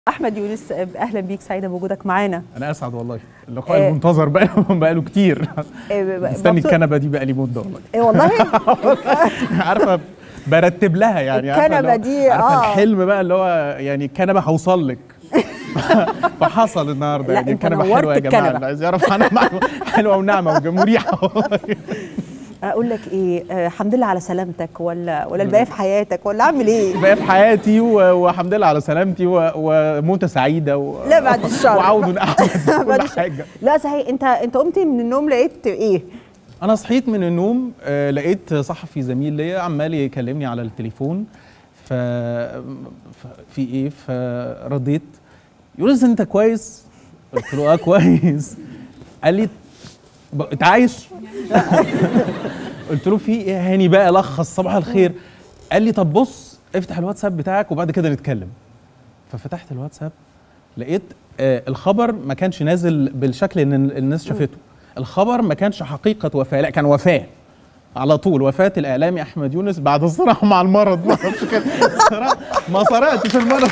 احمد يونس اهلا بيك سعيده بوجودك معانا انا اسعد والله اللقاء آه. المنتظر بقى بقاله كتير آه، مستني مبسوط- الكنبه دي بقى لي مده والله إيه والله عارفه برتب لها يعني عارفة الكنبة اللي هو- دي، عارفه آه. الحلم بقى اللي هو يعني الكنبه هوصل لك فحصل النهارده لا، يعني أنت الكنبه نورت حلوه يا جماعه الكنبة. اللي عايز يعرف عنها معلومة حلوه وناعمه ومريحه اقول لك ايه آه، الحمد لله على سلامتك ولا ولا الباقي في حياتك ولا اعمل ايه بقى في حياتي و- والحمد لله على سلامتي و- وموتة سعيده و... لا بعد الشر. وعود احمد بعد كل الشر. حاجه لا صحيح انت انت قمت من النوم لقيت ايه انا صحيت من النوم آه لقيت صحفي زميل ليا عمال يكلمني على التليفون ف... ف... في ايه فرديت يقول لي انت كويس قلت له اه كويس قال لي ب- انت عايش قلت له في ايه يا هاني بقى لخص صباح الخير قال لي طب بص افتح الواتساب بتاعك وبعد كده نتكلم ففتحت الواتساب لقيت آه الخبر ما كانش نازل بالشكل ان الناس شافته الخبر ما كانش حقيقه وفاه لا كان وفاه على طول وفاه الاعلامي احمد يونس بعد الصراع مع المرض ما أعرفش كده. صراع- ما صرعتش المرض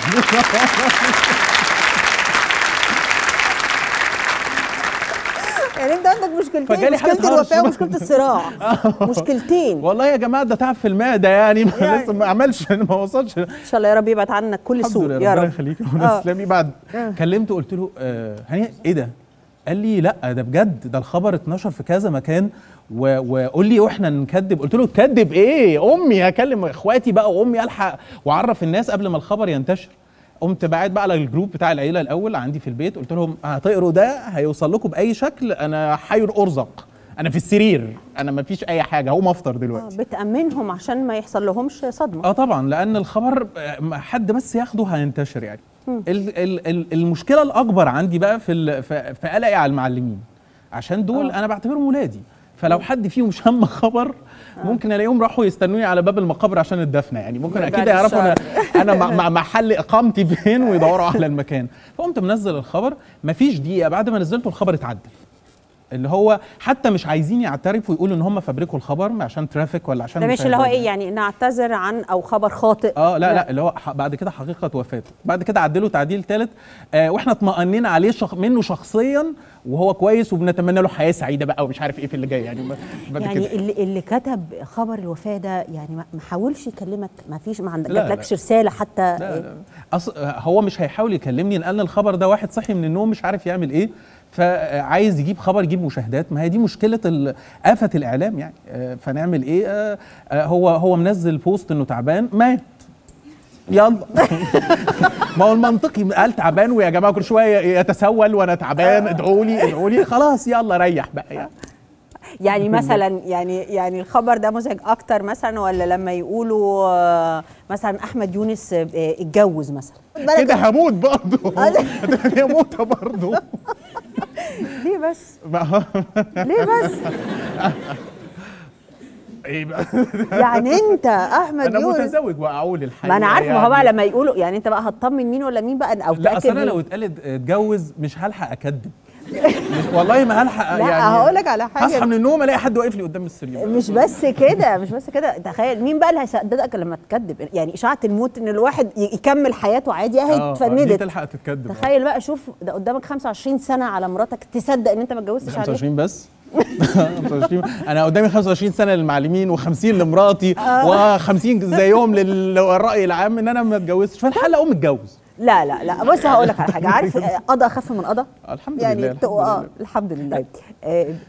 يعني انت عندك مشكلتين فجالي حالة مشكله هرش الوفاه بقى. ومشكله الصراع مشكلتين والله يا جماعه ده تعب في المعده يعني ما يعني. لسه ما عملش ما وصلش ان شاء الله يا رب يبعد عنك كل الحمد سوء لله يا ربنا رب يخليك آه. ربنا يسلمي بعد آه. كلمته قلت له آه هاني ايه ده؟ قال لي لا ده بجد ده الخبر اتنشر في كذا مكان و- وقول لي واحنا نكذب قلت له تكذب ايه امي هكلم اخواتي بقى وامي الحق واعرف الناس قبل ما الخبر ينتشر قمت بعت بقى على الجروب بتاع العيله الاول عندي في البيت قلت لهم هتقروا ده هيوصل لكم باي شكل انا حي ارزق انا في السرير انا ما فيش اي حاجه هقوم افطر آه، دلوقتي بتامنهم عشان ما يحصل لهمش صدمه اه طبعا لان الخبر آه، حد بس ياخده هينتشر يعني ال ال ال المشكله الاكبر عندي بقى في ال- في في قلقي على المعلمين عشان دول آه. انا بعتبرهم ولادي فلو حد فيهم شم خبر ممكن الاقيهم راحوا يستنوني على باب المقابر عشان الدفنه يعني ممكن بعد اكيد يعرفوا انا الشر. انا مع- مع محل اقامتي فين ويدوروا على المكان فقمت منزل الخبر مفيش دقيقه بعد ما نزلته الخبر اتعدل اللي هو حتى مش عايزين يعترفوا يقولوا ان هم فبركوا الخبر عشان ترافيك ولا عشان ده مش اللي هو مشاهدات. ايه يعني نعتذر عن او خبر خاطئ اه لا لا اللي هو ح- بعد كده حقيقه وفاته بعد كده عدلوا تعديل ثالث آه واحنا اطمأنينا عليه شخ منه شخصيا وهو كويس وبنتمنى له حياه سعيده بقى ومش عارف ايه في اللي جاي يعني ما- بعد يعني كده اللي, اللي كتب خبر الوفاه ده يعني ما ما حاولش يكلمك ما فيش ما عندك لا، جاتلكش لا. رساله حتى لا لا أص... هو مش هيحاول يكلمني لان الخبر ده واحد صحي من النوم مش عارف يعمل ايه فعايز يجيب خبر يجيب مشاهدات ما هي دي مشكله ال- آفة الاعلام يعني آه، فنعمل ايه آه، آه، هو هو منزل بوست انه تعبان مات يلا ما هو المنطقي قال تعبان ويا جماعه كل شويه يتسول وانا تعبان ادعوا لي ادعوا لي خلاص يلا ريح بقى يعني يعني مثلا يعني يعني الخبر ده مزعج اكتر مثلا ولا لما يقولوا آه، مثلا احمد يونس آه، اتجوز مثلا كده هموت برضه هموت برضه ليه بس ما- ليه بس ايه بقى يعني انت احمد انا يونس متزوج واقول الحقيقه ما انا عارفه ما هو بقى يعني. لما يقولوا يعني انت بقى هتطمن مين ولا مين بقى او لا اصل تأكد انا لو مين؟ اتقال اتجوز مش هلحق اكذب مش- والله ما هلحق لا يعني هقول لك على حاجه هصحى من النوم الاقي حد واقف لي قدام السرير مش بس كده مش بس كده تخيل مين بقى اللي هيصدقك لما تكذب يعني اشاعه الموت ان الواحد ي- يكمل حياته عادي اهي آه، آه، دي اتفندت تلحق تتكذب آه. تخيل بقى شوف ده قدامك 25 سنه على مراتك تصدق ان انت ما اتجوزتش عليها 25 بس 25 انا قدامي 25 سنه للمعلمين و50 لمراتي و50 زيهم للراي العام ان انا ما اتجوزتش فالحل اقوم اتجوز لا لا لا بص هقول لك على حاجه عارف قضى اخف من قضى الحمد يعني لله الحمد الحمد اه لله الحمد لله آه،